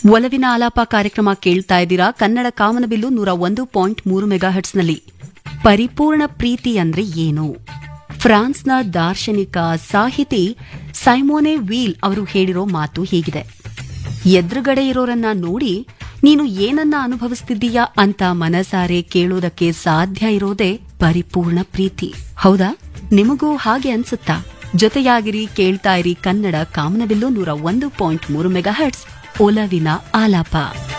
ಒಲವಿನ ಆಲಾಪ ಕಾರ್ಯಕ್ರಮ ಕೇಳ್ತಾ ಇದ್ದೀರಾ ಕನ್ನಡ ಕಾಮನಬಿಲ್ಲು ನೂರ ಒಂದು ಪಾಯಿಂಟ್ ಮೂರು ಮೆಗಾಹರ್ಟ್ಸ್ನಲ್ಲಿ ಪರಿಪೂರ್ಣ ಪ್ರೀತಿ ಅಂದ್ರೆ ಏನು ಫ್ರಾನ್ಸ್ನ ದಾರ್ಶನಿಕ ಸಾಹಿತಿ ಸೈಮೋನೆ ವೀಲ್ ಅವರು ಹೇಳಿರೋ ಮಾತು ಹೀಗಿದೆ ಎದುರುಗಡೆ ಇರೋರನ್ನ ನೋಡಿ ನೀನು ಏನನ್ನ ಅನುಭವಿಸ್ತಿದ್ದೀಯಾ ಅಂತ ಮನಸಾರೆ ಕೇಳೋದಕ್ಕೆ ಸಾಧ್ಯ ಇರೋದೇ ಪರಿಪೂರ್ಣ ಪ್ರೀತಿ ಹೌದಾ ನಿಮಗೂ ಹಾಗೆ ಅನ್ಸುತ್ತಾ ಜೊತೆಯಾಗಿರಿ ಕೇಳ್ತಾ ಇರಿ ಕನ್ನಡ ಕಾಮನಬಿಲ್ಲು ನೂರ ಒಂದು ಪಾಯಿಂಟ್ ಮೂರು ಮೆಗಾಹರ್ಟ್ಸ್ ಒಲವಿನ ಆಲಾಪ